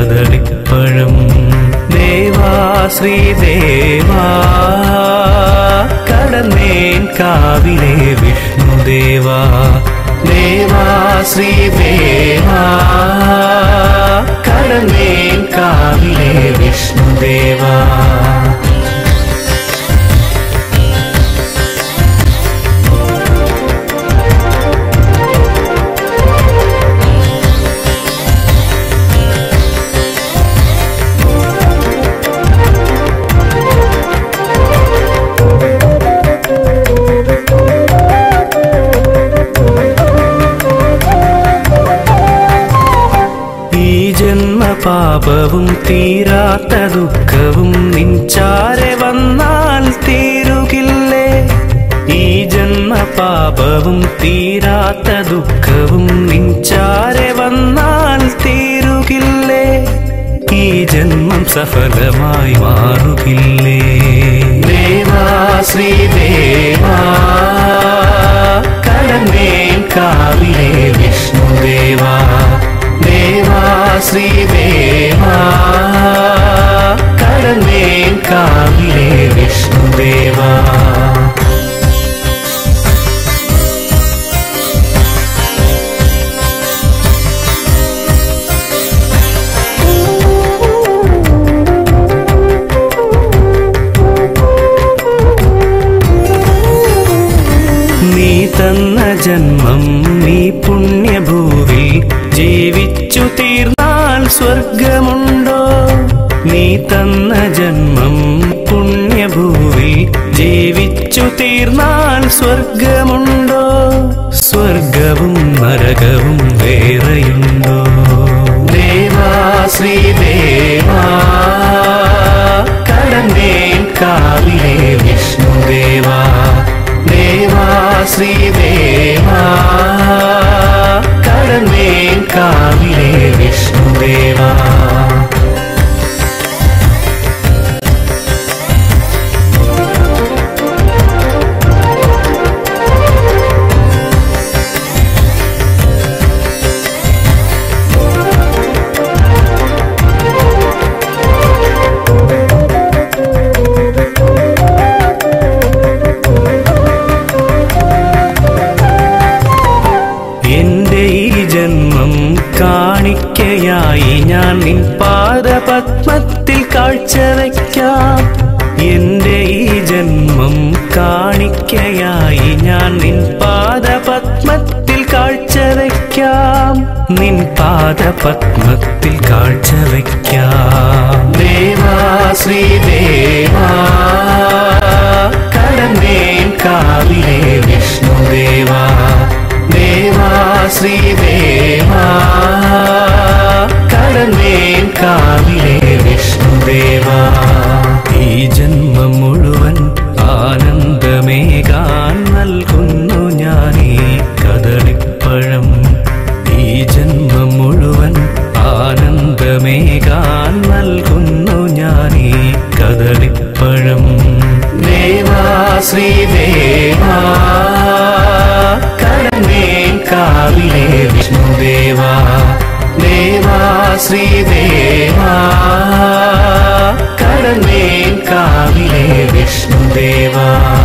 കദളിപ്പഴം ദേവാ ശ്രീദേവാ കടന്നേൻ കാവിലെ വിഷ്ണുദേവാ ദേവാ ശ്രീദേവാ കടന്നേൻ കാവിലെ വിഷ്ണുദേവാ ഈ ജന്മപാപവും തീരാത്ത ദുഃഖവും നിൻചാരെ വന്നാൽ തീരുകില്ലേ ഈ ജന്മപാപവും തീരാത്ത ദുഃഖവും നിൻചാരെ വന്നാൽ തീരുകില്ലേ ഈ ജന്മം സഫലമായി മാറുകില്ലേ ദേവാ ശ്രീദേവാ കടന്നേൻ കാവിലെ വിഷ്ണുദേവാ ദേവാ ശ്രീദേവാ കടന്നേൻ കാവിലെ വിഷ്ണുദേവാ നീ തന്ന ജന്മം നീ പുണ്യഭൂവിൽ ജീവിച്ചു തീർന്നാൽ സ്വർഗമുണ്ടോ നീ തന്ന ജന്മം പുണ്യഭൂവിൽ ജീവിച്ചു തീർന്നാൽ സ്വർഗമുണ്ടോ സ്വർഗവും നരകവും വേറെയുണ്ടോ ദേവാ ശ്രീദേവാ കടന്നേൻ കാവിലെ വിഷ്ണുദേവാ ദേവാ ശ്രീദേവാ കടന്നേൻ കാവിലെ വിഷ്ണുദേവാ എന്റെ ഈ ജന്മം കാണിക്കയായി ഞാൻ നിൻ പാദപത്മത്തിൽ കാഴ്ചവെക്കാം എന്റെ ഈ ജന്മം കാണിക്കയായി ഞാൻ നിൻ പാദപത്മത്തിൽ കാഴ്ചവെക്കാം നിൻ പാദപത്മത്തിൽ കാഴ്ചവെക്കാം ദേവാ ശ്രീദേവാ കടന്നേൻ കാവിലെ വിഷ്ണുദേവാ ദേവാ ശ്രീദേവാ കടന്നേൻ കാവിലെ വിഷ്ണുദേവാ ഈ ജന്മം മുഴുവൻ ആനന്ദമേകാൻ നൽകുന്നു ഞാൻ ഈ കദളിപ്പഴം ഈ ജന്മം മുഴുവൻ ആനന്ദമേകാൻ നൽകുന്നു ഞാൻ ഈ കദളിപ്പഴം ദേവാ ശ്രീദേവാ കടന്നേൻ കാവിലെ വിഷ്ണുദേവാ ദേവാ ശ്രീദേവാ കടന്നേൻ കാവിലെ വിഷ്ണുദേവാ